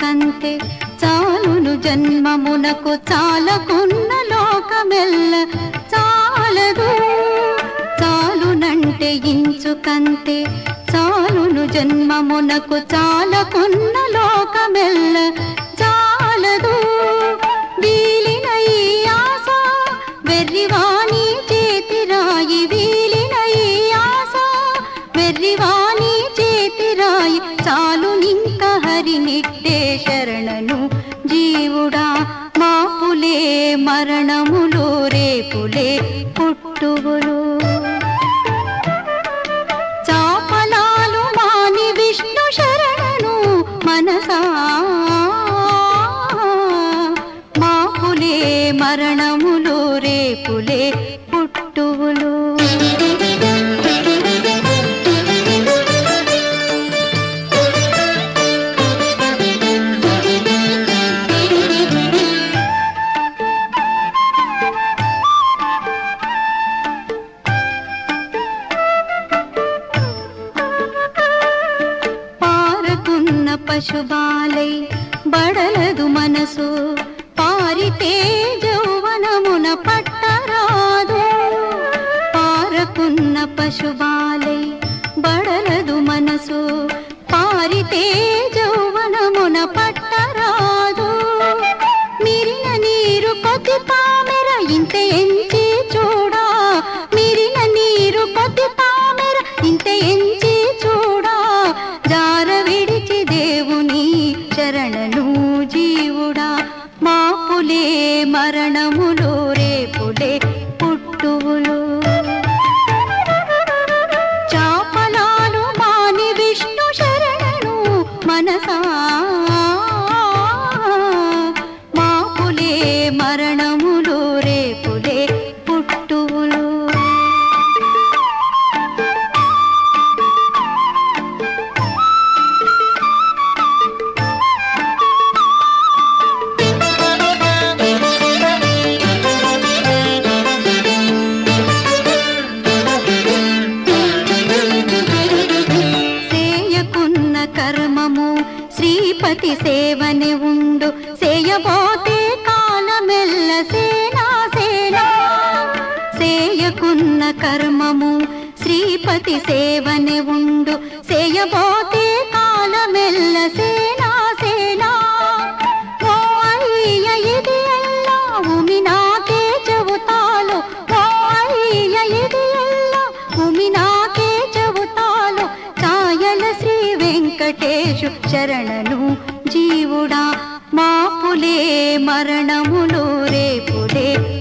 ఇంచుకంతే చాలును జన్మమునకు చాలకున్న లోకమెల్ల చాలదు చాలునంటే ఇంచుకంతే చాలును జన్మమునకు చాలకున్న లోకమెల్ల చాలదు వీలిన ఈ ఆశ వెర్రివాణి చేతిరాయి వీలిన ఈ ఆశ వెర్రివాణి చేతిరాయి చాలు నింక హరినిట్టే శరణను జీవుడా మాపులే మరణములు రేపులే పుట్టువులు చాపలాలు మాని విష్ణు శరణను మనసా మాపులే మరణములు రేపులే పుట్టువులు పారకున్న పశుబాలై బడలదు మనసు పారితే జౌవనమున పట్టరాదు పారకున్న పశుబాలై బడలదు మనసు పారితే జౌవనమున పట్టరాదు మిరిన నీరు కొద్ది తామెర ఇంత ఎంచి చూడా మిరిన నీరు కొద్ది తామెర ఇంత ఎంచి చూడా జార విడిచి దేవుని శరణను జీవుడా మాపులే మరణములు రేపులే పుట్టువులు చాపలాలు మాని విష్ణు శరణను మనసా మాపులే మరణములు రేపులే పుట్టువులు సేయకున్న కర్మము శ్రీపతి సేవని ఉండు సేయబోతే కాలమెల్ల సేనా సేనా సేయకున్న కర్మము శ్రీపతి సేవని ఉండు సేయబోతే కాలమెల్ల సేనా సేనా ఓ అయ్య ఇది ಎಲ್ಲ ಉಮಿ ನಾಕೆ చెబుతాలు ఓ అయ్య ఇది ಎಲ್ಲ ఉమి నాకే చెబుతాలు ఛాయల శ్రీ వెంకటేశు శరణను జీవుడా మాపులే మరణములు రేపులే